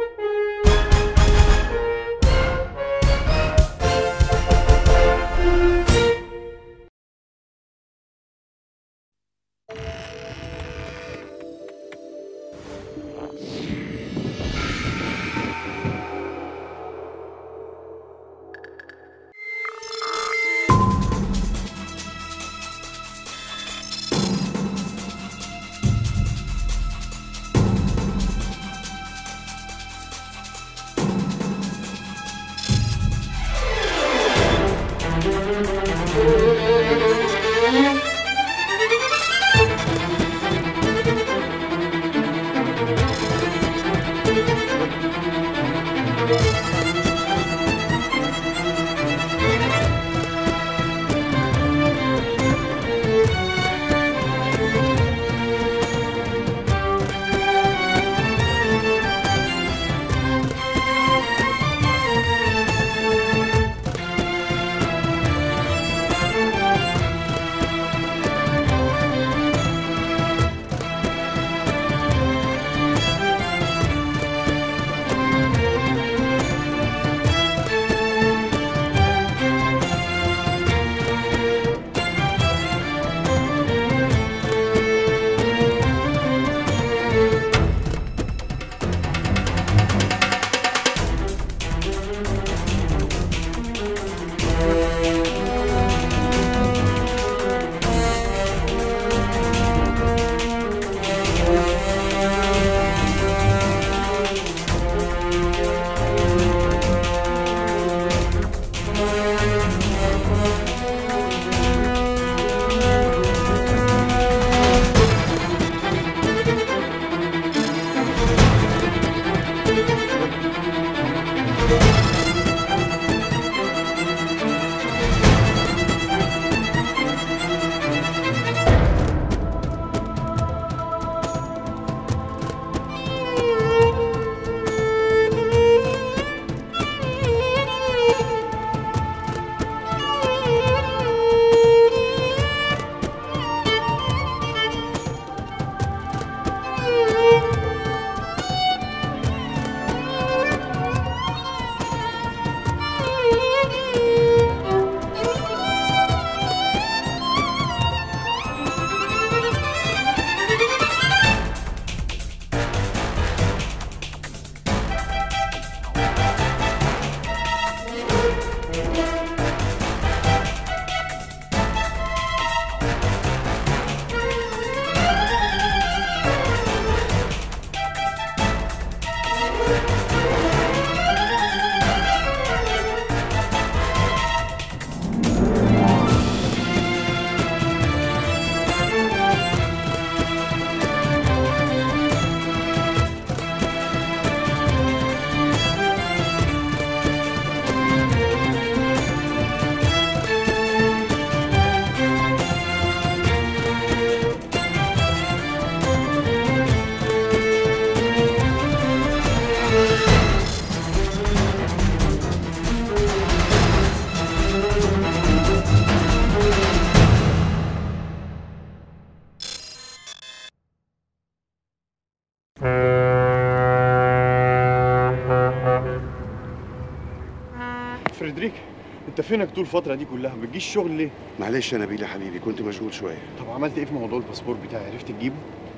فريدريك انت فينك طول الفتره دي كلها ما بتجيش الشغل ليه معلش يا نبيل يا حبيبي كنت مشغول شويه طب عملت ايه في موضوع الباسبور بتاعي عرفت تجيبه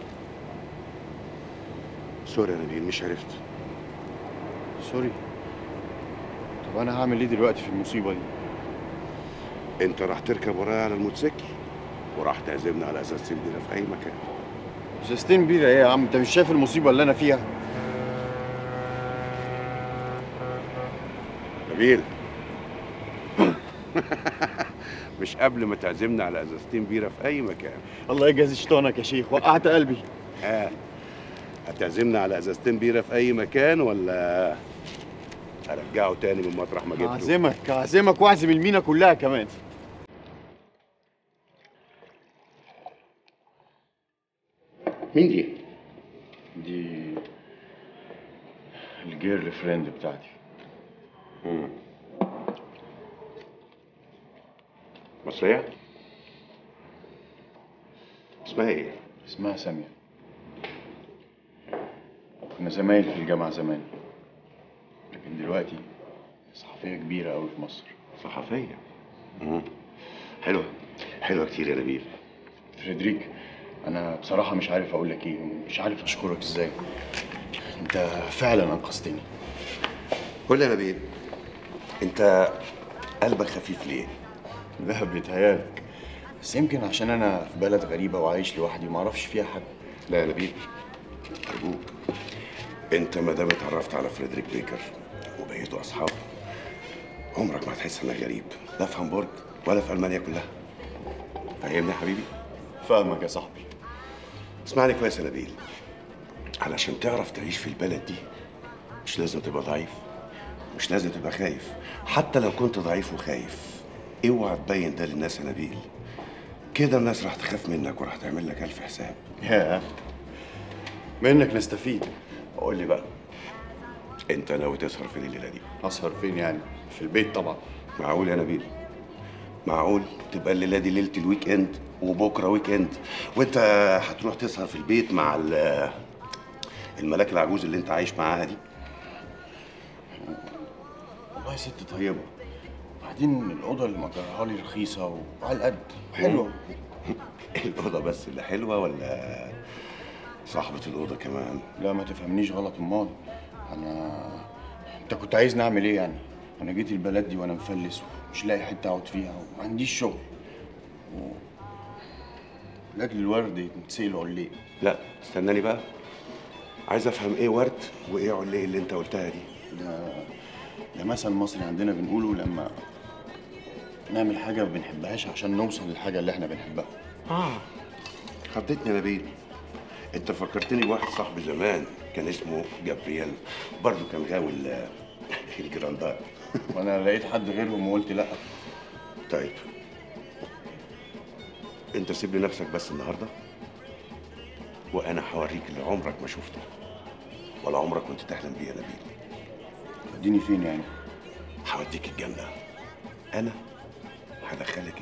سوري يا نبيل مش عرفت سوري طب انا هعمل ايه دلوقتي في المصيبه دي انت راح تركب ورايا على الموتوسيكل وراح تعزمنا على اساس تدينا في اي مكان جاستين بيرا ايه يا عم انت مش شايف المصيبه اللي انا فيها نبيل مش قبل ما تعزمنا على ازازتين بيره في اي مكان الله يجازي شيطانك يا شيخ وقعت قلبي ها هتعزمنا على ازازتين بيره في اي مكان ولا ارجعه تاني من مطرح ما جبته اعزمك اعزمك واعزم المينا كلها كمان مين دي دي الجيرل فريند بتاعتي مم. مصرية؟ اسمها ايه؟ اسمها سامية كنا زمايل في الجامعة زمان دلوقتي صحفية كبيرة أوي في مصر صحفيه مم. حلوه حلوه كتير يا نبيل فريدريك أنا بصراحة مش عارف أقول لك إيه مش عارف أشكرك إزاي أنت فعلا أنقذتني قول لي يا نبيل انت قلبك خفيف ليه لا بيتهيألك بس يمكن عشان أنا في بلد غريبة وعايش لوحدي ومعرفش فيها حد لا يا نبيل ارجوك انت ما دام اتعرفت على فريدريك بيكر وبقيتوا اصحاب عمرك ما هتحس انك غريب لا في هامبورج ولا في المانيا كلها فاهمني يا حبيبي فاهمك يا صاحبي اسمعني كويس يا نبيل علشان تعرف تعيش في البلد دي مش لازم تبقى ضعيف مش لازم تبقى خايف حتى لو كنت ضعيف وخايف اوعى تبين ده للناس يا نبيل كده الناس راح تخاف منك وراح تعمل لك الف حساب ياه منك نستفيد قول لي بقى انت ناوي تسهر في الليله دي أسهر فين يعني في البيت طبعا معقول يا نبيل معقول تبقى الليله دي ليله الويك اند وبكره ويك اند وانت هتروح تسهر في البيت مع ال- الملاك العجوز اللي انت عايش معاها دي والله ست طيبة وبعدين الأوضة اللي مأجرها لي رخيصة وعلى القد حلوة الاوضه بس اللي حلوه ولا صاحبه الاوضه كمان لا ما تفهمنيش غلط امال انا انت كنت عايز نعمل ايه يعني انا جيت البلد دي وانا مفلس ومش لاقي حته اقعد فيها وما عنديش شغل و... لاجل الورد يتسألوا عليه لا استناني بقى عايز افهم ايه ورد وايه عليه اللي انت قلتها دي ده ده مثل مصري عندنا بنقوله لما نعمل حاجه ما بنحبهاش عشان نوصل للحاجه اللي احنا بنحبها اه خضتني يا نبيل انت فكرتني بواحد صاحبي زمان كان اسمه جابرييل برضه كان غاوي ال- الجراندات وانا لقيت حد غيرهم وقلت لا طيب انت سيب لي نفسك بس النهارده وانا هوريك اللي عمرك ما شفته ولا عمرك كنت تحلم بيه يا نبيل اديني فين يعني هوديك الجنه انا هدخلك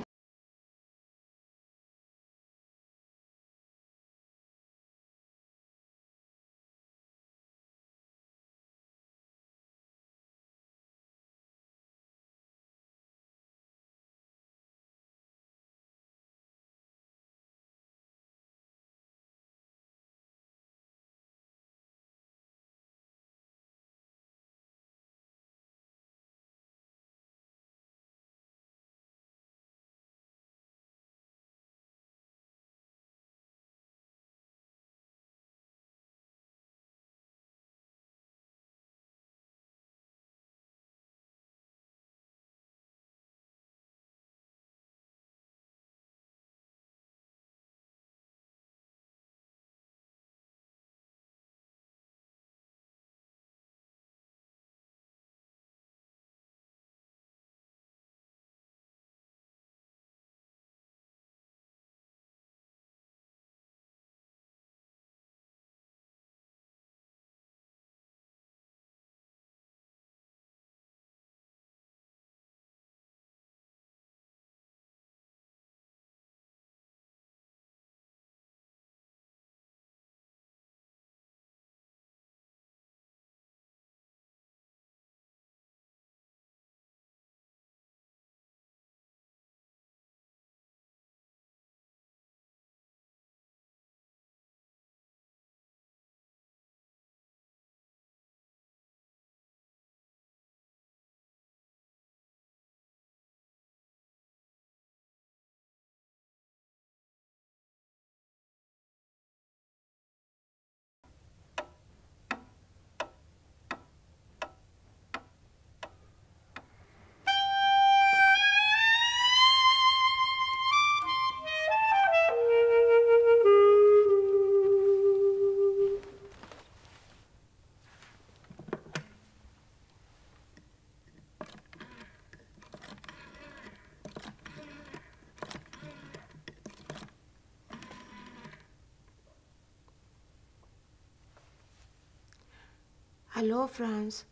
الو فرانس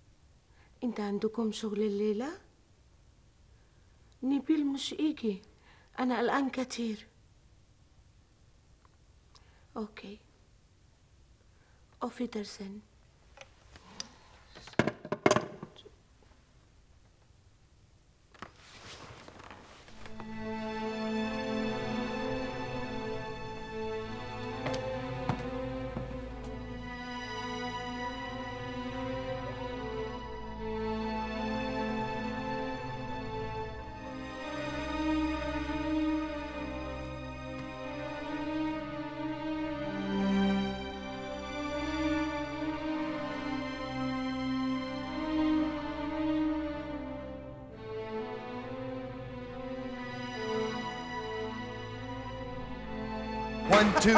انت عندكم شغل الليلة؟ نبيل مش ايجي انا قلقان كتير اوكي auf Wiedersehen One, two.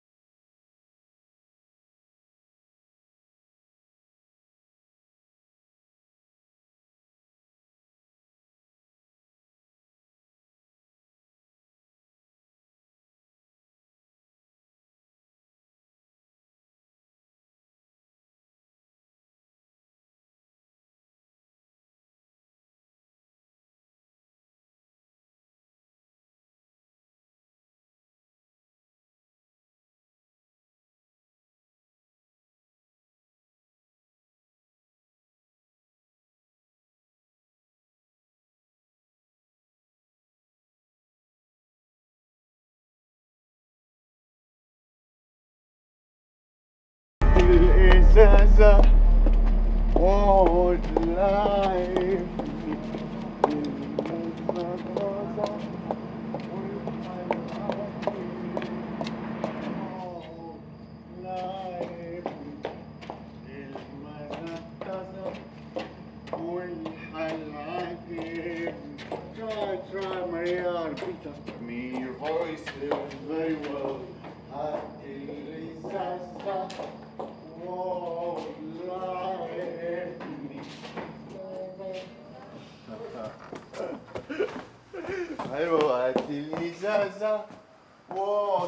الإزازة واللايف Try, try, Maria, repeat after me. Your voice is very well. الإزازة ايوه هات الازازه و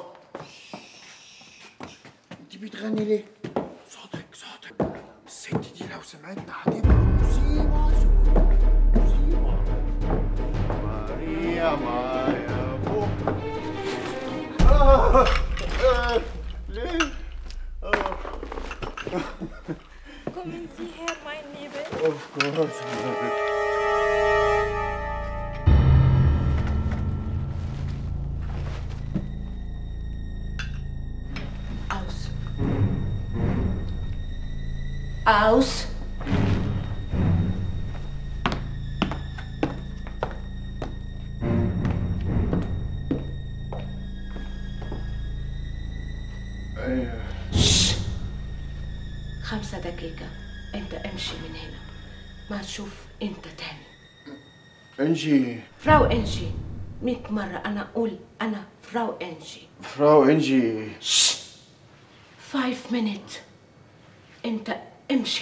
انت بتغني ليه؟ صوتك صوتك الست دي لو سمعتنا هتبقى مصيبه مصيبه ماريا مايا بو آه. آه. ليه؟ آه. Kommen Sie her, mein Liebe. Of course. Aus. Aus. ايوه خمسة دقيقة انت امشي من هنا ما تشوف انت تاني انجي فراو انجي مئة مرة انا اقول انا فراو انجي فراو انجي فايف مينيت انت امشي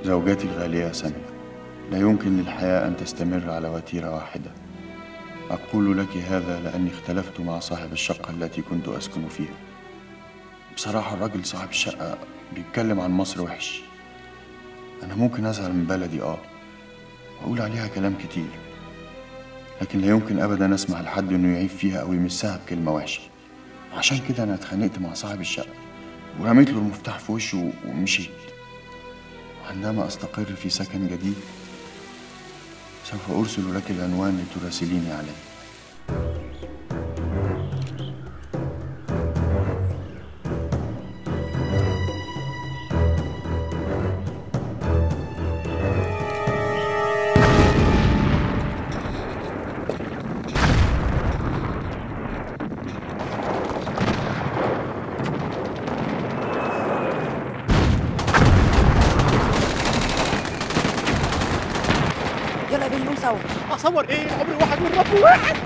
زوجتي الغالية سامية لا يمكن للحياة أن تستمر على وتيرة واحدة أقول لك هذا لأني اختلفت مع صاحب الشقة التي كنت أسكن فيها بصراحة الراجل صاحب الشقة بيتكلم عن مصر وحش أنا ممكن أزعل من بلدي آه وأقول عليها كلام كتير لكن لا يمكن أبدا أسمح لحد إنه يعيب فيها أو يمسها بكلمة وحشة عشان كده أنا اتخانقت مع صاحب الشقة ورميت له المفتاح في وشه ومشيت وعندما أستقر في سكن جديد سوف أرسل لك العنوان لتراسليني عليه يلا يا بيه نقوم سوا اصور ايه عمري واحد والرب واحد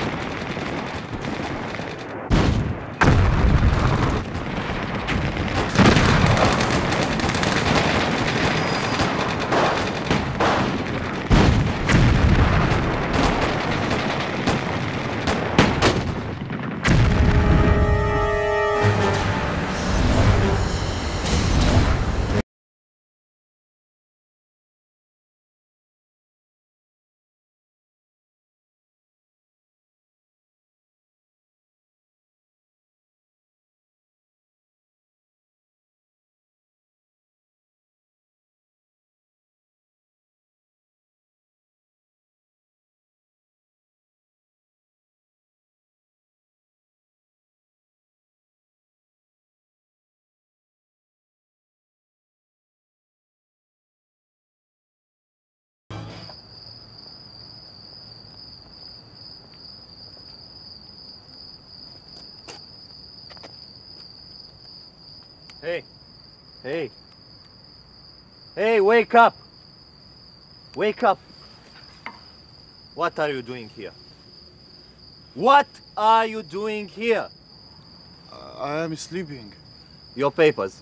Hey. Hey. Hey, wake up. Wake up. What are you doing here? What are you doing here? I am sleeping Your papers.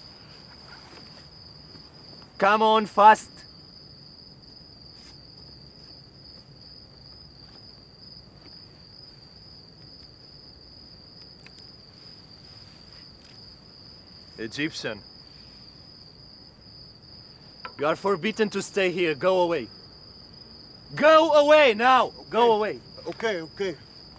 Come on fast. Egyptian. You are forbidden to stay here. Go away. Go away now. Go away. Okay, okay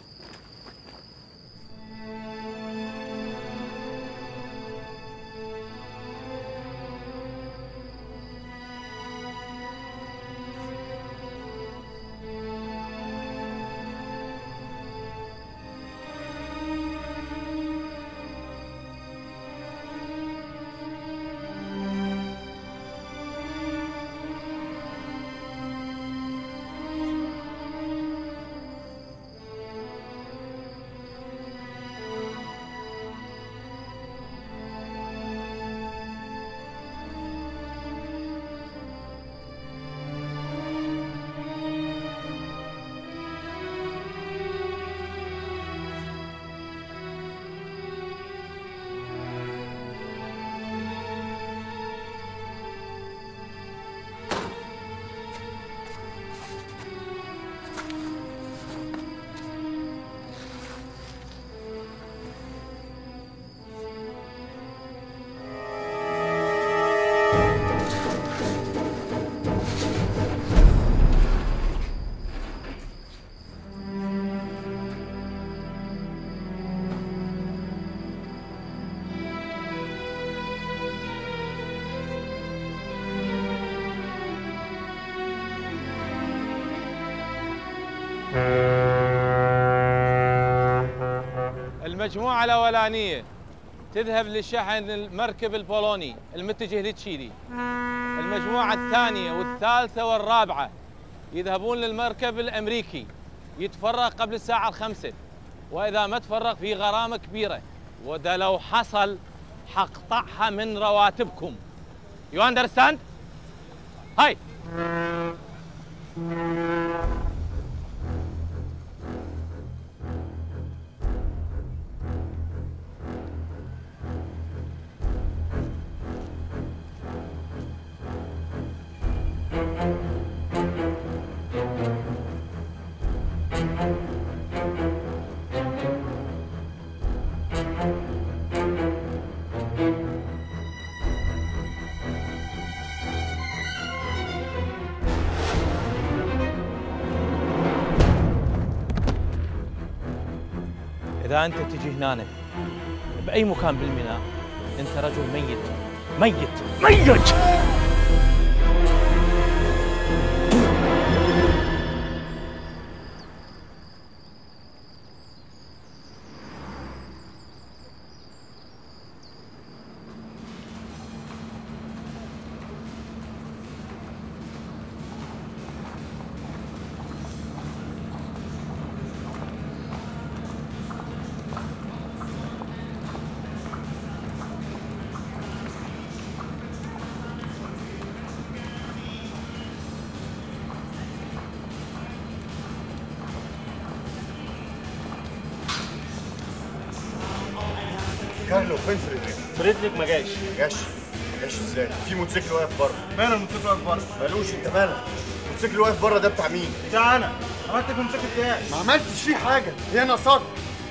المجموعة الأولانية تذهب لشحن المركب البولوني المتجه لتشيلي المجموعة الثانية والثالثة والرابعة يذهبون للمركب الأمريكي يتفرغ قبل الساعة الخمسة وإذا ما تفرغ في غرامة كبيرة وده لو حصل حقطعها من رواتبكم يو اندرستاند هاي اذا انت تجي هنا باي مكان بالميناء انت رجل ميت ميت ميت كارلو فين فريدريك؟ فريدريك ما جاش ما جاش ما جاش ازاي؟ في موتوسيكل واقف بره ماله الموتوسيكل واقف بره مالوش انت مالك؟ الموتوسيكل واقف بره ده بتاع مين؟ بتاع انا عملت في الموتوسيكل بتاعي ما عملتش فيه حاجه هي ناقصاك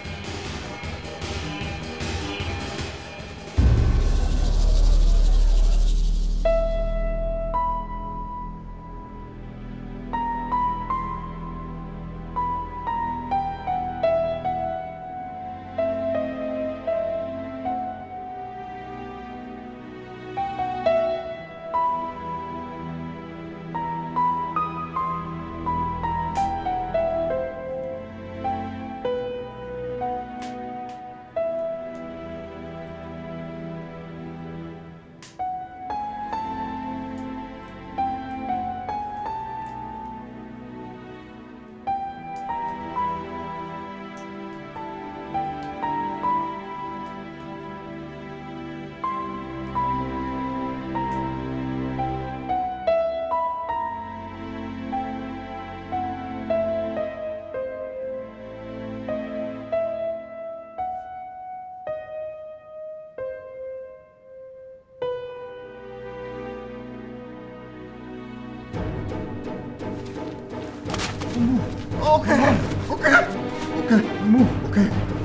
Okay, okay, okay, move, okay.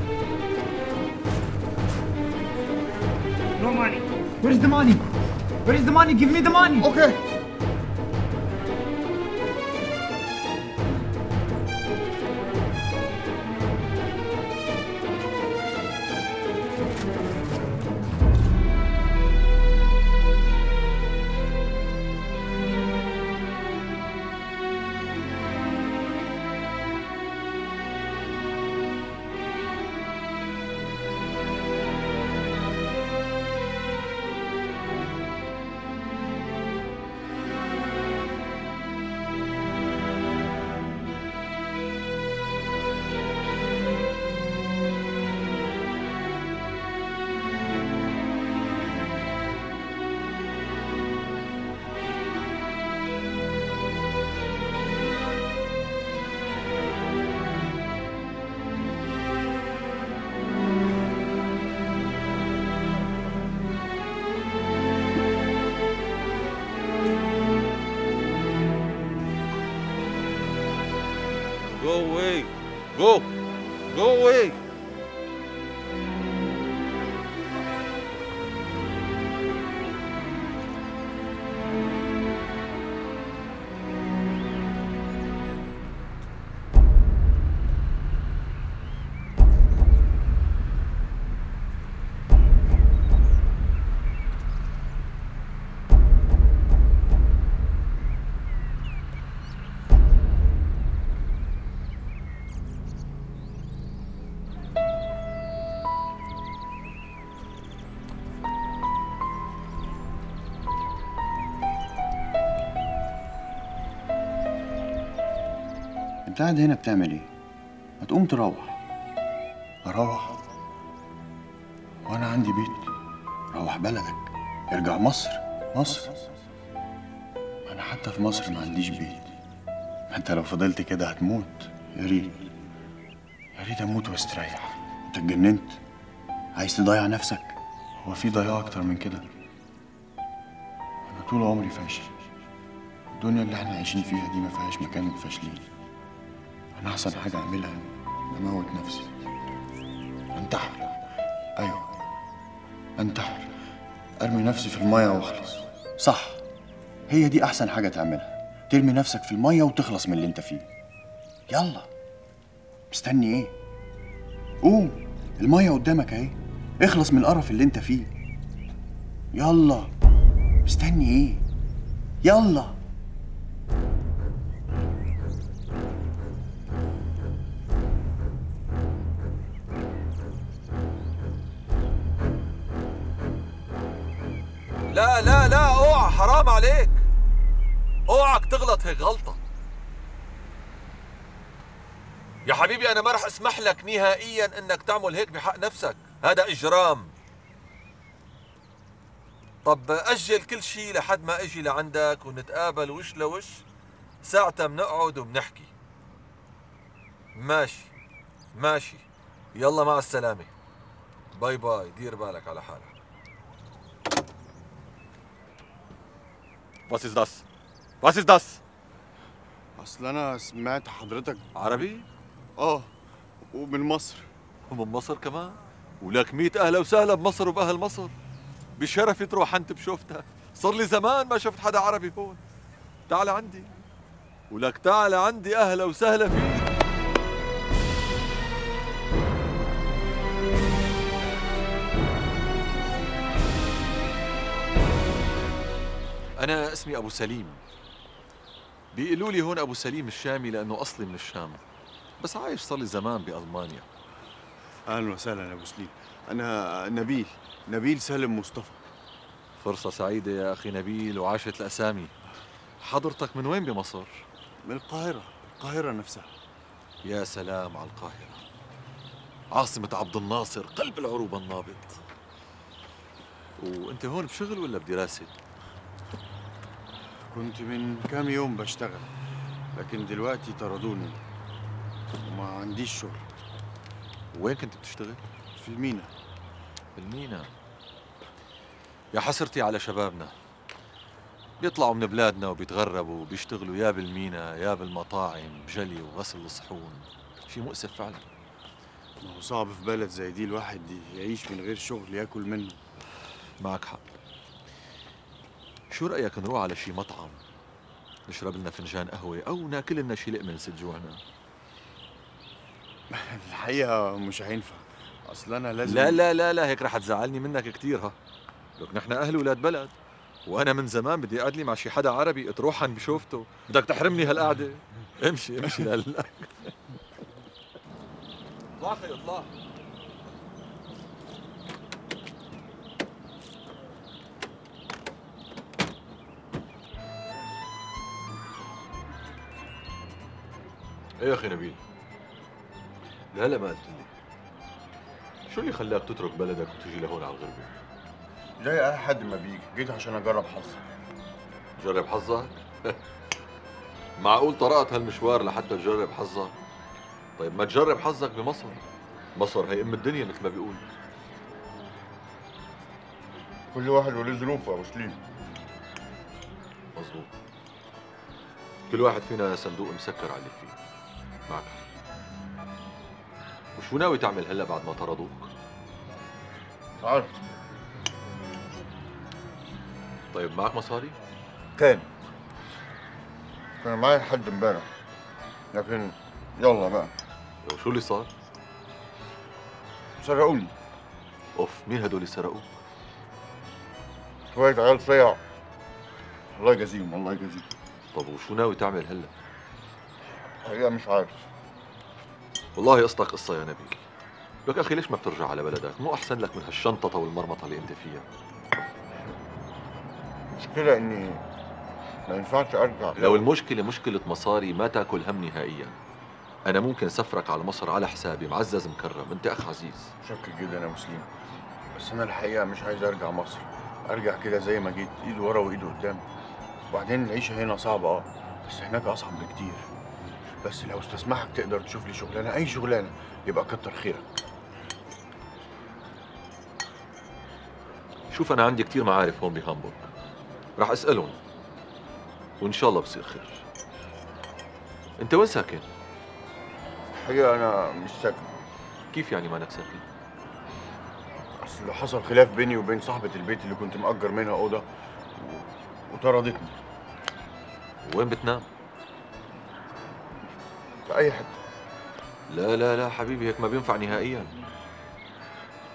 No money. Where is the money? Where is the money? Give me the money. Okay. Go away. Go. Go away. انت قاعد هنا بتعمل ايه؟ ما تقوم تروح اروح وانا عندي بيت روح بلدك ارجع مصر مصر انا حتى في مصر ما عنديش بيت ما انت لو فضلت كده هتموت يا ريت يا ريت اموت واستريح انت اتجننت عايز تضيع نفسك هو في ضياع اكتر من كده انا طول عمري فاشل الدنيا اللي احنا عايشين فيها دي ما فيهاش مكان للفاشلين انا احسن حاجه اعملها اموت نفسي انتحر ايوه انتحر ارمي نفسي في الميه واخلص صح هي دي احسن حاجه تعملها ترمي نفسك في الميه وتخلص من اللي انت فيه يلا مستني ايه قوم المية قدامك اهي اخلص من القرف اللي انت فيه يلا مستني ايه يلا لا لا لا اوعى حرام عليك اوعك تغلط هيك غلطة يا حبيبي انا ما رح اسمح لك نهائيا انك تعمل هيك بحق نفسك هذا اجرام طب اجل كل شيء لحد ما اجي لعندك ونتقابل وش لوش ساعتها بنقعد وبنحكي ماشي ماشي يلا مع السلامة باي باي دير بالك على حالك Was ist das? Was ist das? اصل انا سمعت حضرتك عربي اه ومن مصر ومن مصر كمان ولك ميت أهلا وسهلا بمصر وبأهل مصر بشرفي تروح أنت بشوفتك صار لي زمان ما شفت حدا عربي هون تعال عندي ولك تعال عندي أهلا وسهلا فيك أنا اسمي أبو سليم بيقولوا لي هون أبو سليم الشامي لأنه أصلي من الشام بس عايش صار لي زمان بألمانيا اهلا وسهلا يا ابو سليم انا نبيل نبيل سالم مصطفى فرصة سعيدة يا أخي نبيل وعاشت الأسامي حضرتك من وين بمصر؟ من القاهره القاهره نفسها يا سلام على القاهرة عاصمة عبد الناصر قلب العروبة النابض وانت هون بشغل ولا بدراسة؟ كنت من كام يوم بشتغل لكن دلوقتي طردوني وما عنديش شغل وين كنت بتشتغل؟ في المينا المينا يا حسرتي على شبابنا بيطلعوا من بلادنا وبيتغربوا وبيشتغلوا يا بالمينا يا بالمطاعم بجلي وغسل الصحون شيء مؤسف فعلا ما هو صعب في بلد زي دي الواحد يعيش من غير شغل ياكل منه معك حق شو رأيك نروح على شي مطعم نشرب لنا فنجان قهوة أو ناكل لنا شي لقمة نسد جوعنا الحقيقه مش هينفع اصل انا لازم لا لا لا لا هيك رح تزعلني منك كثير ها لك نحن أهل ولاد بلد وأنا من زمان بدي أقعد لي مع شي حدا عربي أتروحن بشوفته بدك تحرمني هالقعدة امشي امشي لهلا اطلع خي اطلع ايه يا اخي نبيل هلا ما قلت لي شو اللي خلاك تترك بلدك وتجي لهون على الغربة؟ زي اي حد ما بيجي جيت عشان اجرب حظي جرب حظك؟ معقول طرقت هالمشوار لحتى تجرب حظك؟ طيب ما تجرب حظك بمصر مصر هي ام الدنيا مثل ما بيقول كل واحد وله ظروفه يا ابو سليم مظبوط كل واحد فينا صندوق مسكر على اللي فيه معك حق. وشو ناوي تعمل هلا بعد ما طردوك؟ عارف طيب معك مصاري؟ كان كان معايا لحد امبارح لكن يلا بقى وشو اللي صار؟ سرقوني اوف مين هدول اللي سرقوك؟ شوية عيال صيع الله يجازيهم الله يجازيهم طب وشو ناوي تعمل هلا؟ الحقيقة مش عارف والله قصتك قصة يا نبيل لك أخي ليش ما بترجع على بلدك؟ مو أحسن لك من هالشنططة والمرمطة اللي أنت فيها المشكلة إني ما ينفعش أرجع لو المشكلة مشكلة مصاري ما تاكل هم نهائيا أنا ممكن سفرك على مصر على حسابي معزز مكرم أنت أخ عزيز شكر جدا يا مسلم بس أنا الحقيقة مش عايز أرجع مصر أرجع كده زي ما جيت إيد ورا وإيد قدام وبعدين العيشة هنا صعبة أه بس هناك أصعب بكتير بس لو استسمحك تقدر تشوف لي شغلانة أي شغلانة يبقى كتر خيرك شوف أنا عندي كتير معارف هون بهامبورغ راح أسألهم وإن شاء الله بصير خير أنت وين ساكن؟ الحقيقة أنا مش ساكن كيف يعني مانك ساكن؟ أصل حصل خلاف بيني وبين صاحبة البيت اللي كنت مأجر منها أوضة و... وطردتني وين بتنام؟ في أي حتة لا لا لا حبيبي هيك ما بينفع نهائيا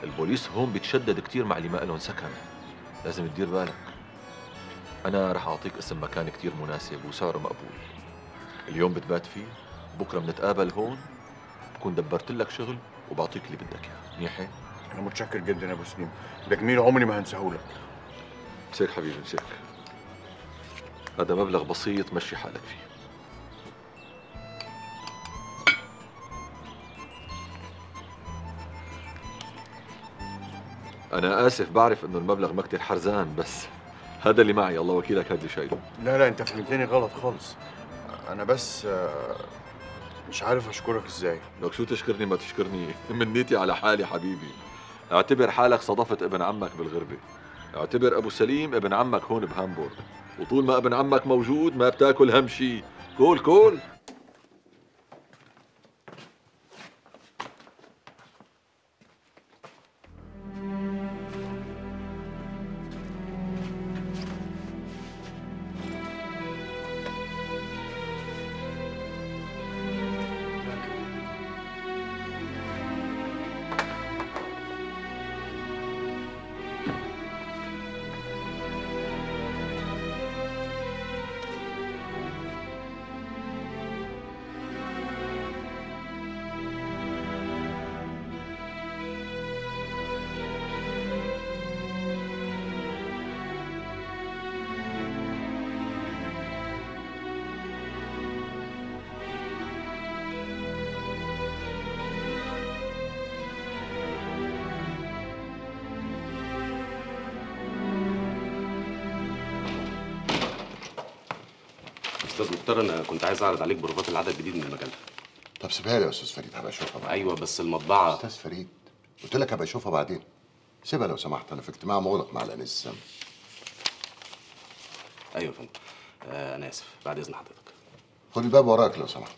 البوليس هون بيتشدد كتير مع اللي ما لهم سكن لازم تدير بالك أنا رح أعطيك اسم مكان كتير مناسب وسعره مقبول اليوم بتبات فيه بكرة بنتقابل هون بكون دبرت لك شغل وبعطيك اللي بدك اياه منيح انا متشكر جدا يا ابو سليم ده جميل عمري ما هنساهولك مسك حبيبي مسك هذا مبلغ بسيط مشي حالك فيه أنا آسف بعرف إنه المبلغ ما كتير حرزان بس هذا اللي معي الله وكيلك هذا اللي شايله لا لا انت فهمتني غلط خالص انا بس آه، مش عارف اشكرك ازاي لك شو تشكرني ما تشكرني من نيتي على حالي حبيبي اعتبر حالك صدفت ابن عمك بالغربة اعتبر ابو سليم ابن عمك هون بهامبورغ وطول ما ابن عمك موجود ما بتاكل هم شي كول كول استاذ مختار انا كنت عايز اعرض عليك بروفات العدد الجديد من المجله طب سيبها لي يا استاذ فريد هبقى اشوفها بعدين ايوه بس المطبعه استاذ فريد قلت لك هبقى اشوفها بعدين سيبها لو سمحت انا في اجتماع مغلق مع الانس السام ايوه يا فندم آه انا اسف بعد اذن حضرتك خد الباب وراك لو سمحت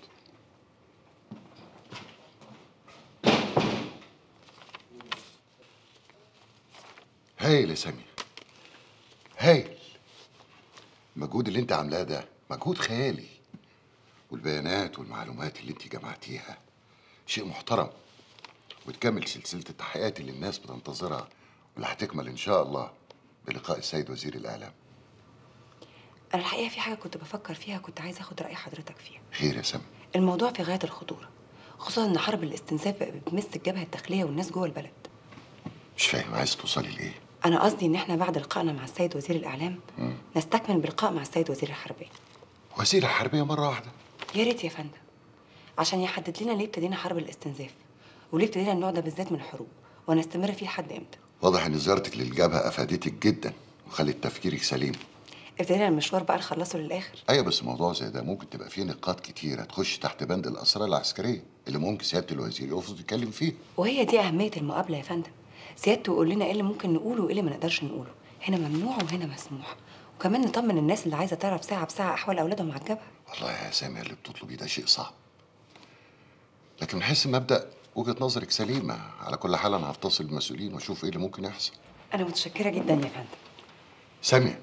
هايل يا سامي هايل المجهود اللي انت عاملاه ده مجهود خيالي والبيانات والمعلومات اللي انت جمعتيها شيء محترم وتكمل سلسلة التحقيقات اللي الناس بتنتظرها واللي هتكمل إن شاء الله بلقاء السيد وزير الإعلام انا الحقيقه في حاجه كنت بفكر فيها كنت عايزه اخد راي حضرتك فيها خير يا سامي الموضوع في غايه الخطوره خصوصا ان حرب الاستنزاف بقى بتمس الجبهه الداخليه والناس جوه البلد مش فاهم عايز توصلي لإيه انا قصدي ان احنا بعد لقائنا مع السيد وزير الاعلام مم. نستكمل بلقاء مع السيد وزير الحربيه وزير الحربية مرة واحدة يا ريت يا فندم عشان يحدد لنا ليه ابتدينا حرب الاستنزاف وليه ابتدينا النوع ده بالذات من الحروب ونستمر فيه لحد امتى واضح إن زيارتك للجبهة أفادتك جدا وخلت تفكيرك سليم ابتدينا المشوار بقى نخلصه للاخر أيوة بس موضوع زي ده ممكن تبقى فيه نقاط كتيرة تخش تحت بند الأسرار العسكرية اللي ممكن سيادة الوزير يقصد يتكلم فيه وهي دي اهميه المقابله يا فندم سيادته يقول لنا ايه اللي ممكن نقوله وايه اللي ما نقدرش نقوله هنا ممنوع وهنا مسموح وكمان نطمن الناس اللي عايزه تعرف ساعه بساعه احوال اولادهم على الجبهه والله يا سامي اللي بتطلبيه ده شيء صعب لكن من حيث المبدأ وجهة نظرك سليمة على كل حال أنا هتصل بالمسؤولين وأشوف إيه اللي ممكن يحصل انا متشكره جدا يا فندم سامية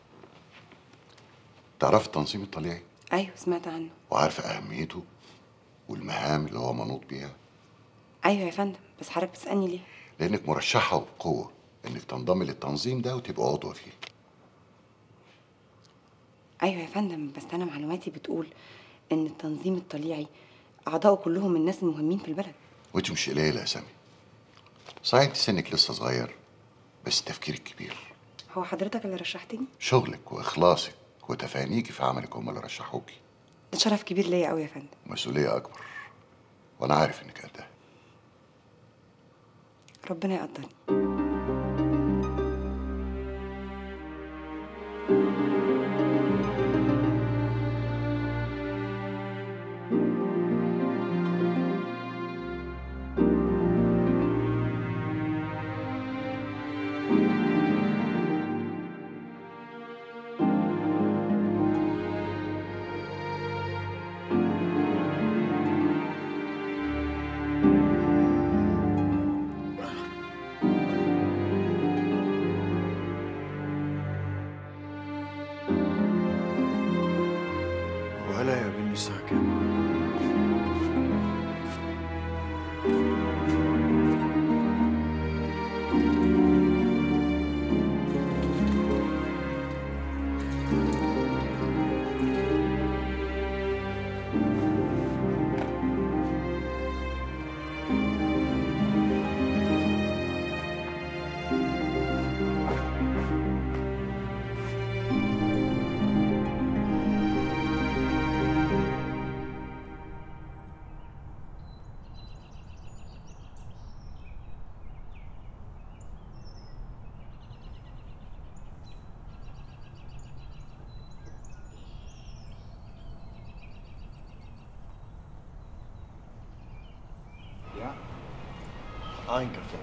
تعرف التنظيم الطليعي ايوه سمعت عنه وعارفة أهميته والمهام اللي هو منوط بيها ايوه يا فندم بس حضرتك بتسالني ليه لأنك مرشحة وبقوة إنك تنضمي للتنظيم ده وتبقى عضوة فيه ايوه يا فندم بس انا معلوماتي بتقول ان التنظيم الطليعي اعضائه كلهم من الناس المهمين في البلد وأنت مش قليلة يا سامي صحيح أنت سنك لسه صغير بس تفكيرك كبير هو حضرتك اللي رشحتني شغلك وإخلاصك وتفانيكي في عملك هم اللي رشحوكي ده شرف كبير ليا قوي يا فندم مسؤولية أكبر وأنا عارف إنك قدها ربنا يقدرني Ein Kaffee.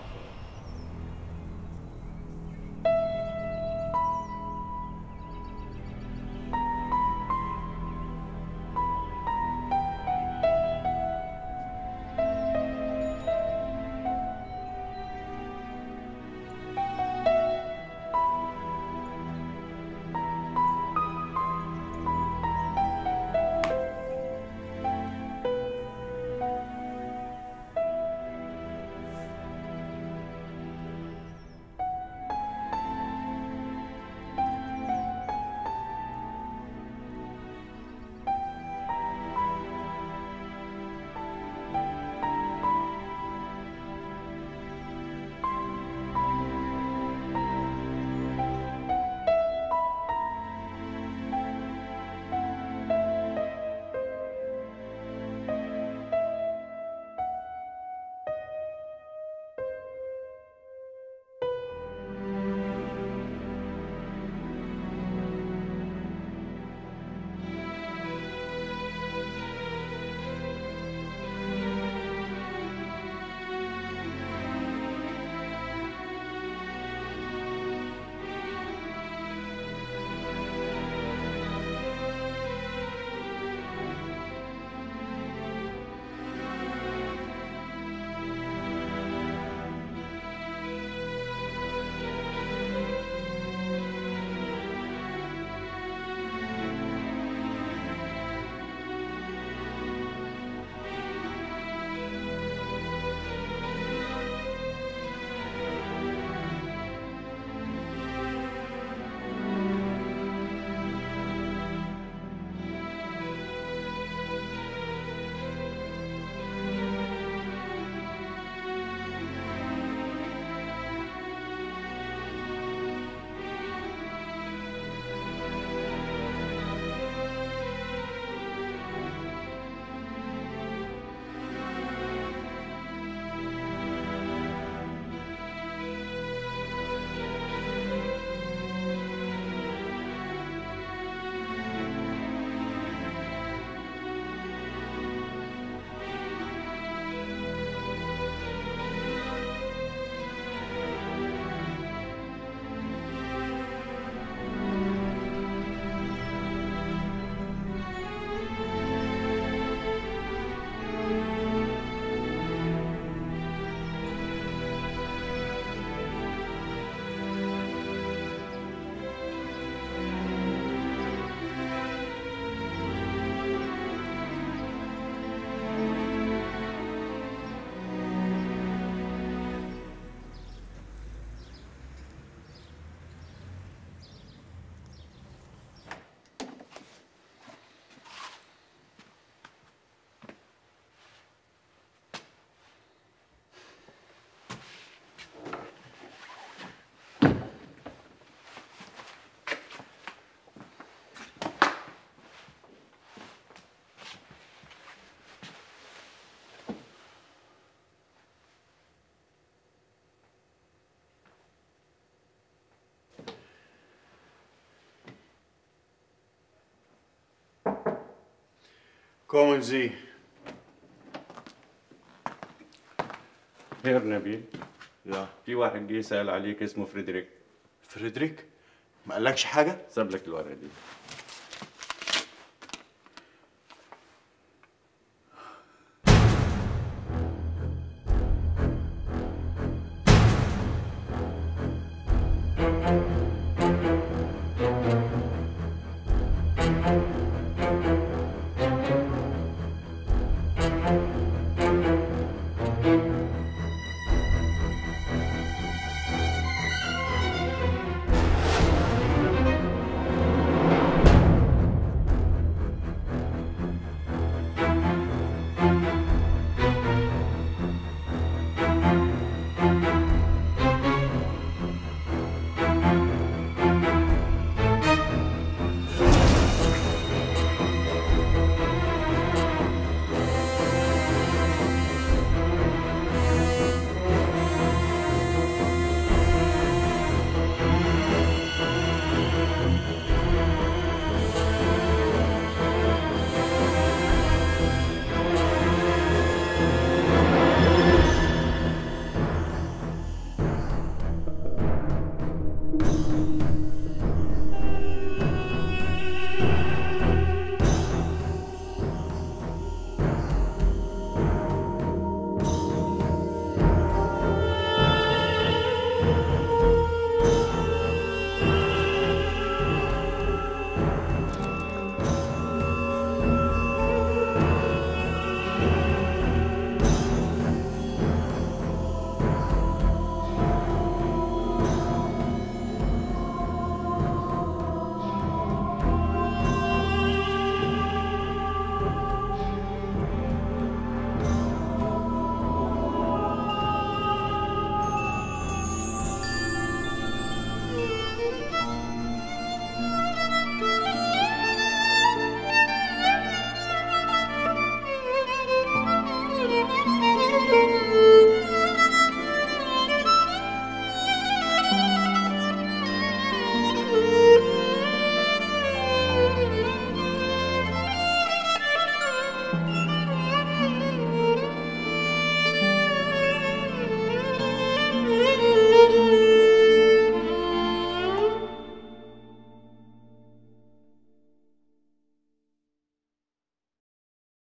Kommen Sie. خير نبيل لا في واحد جه سأل عليك اسمه فريدريك فريدريك ما قالكش حاجة؟ ساب لك الورقة دي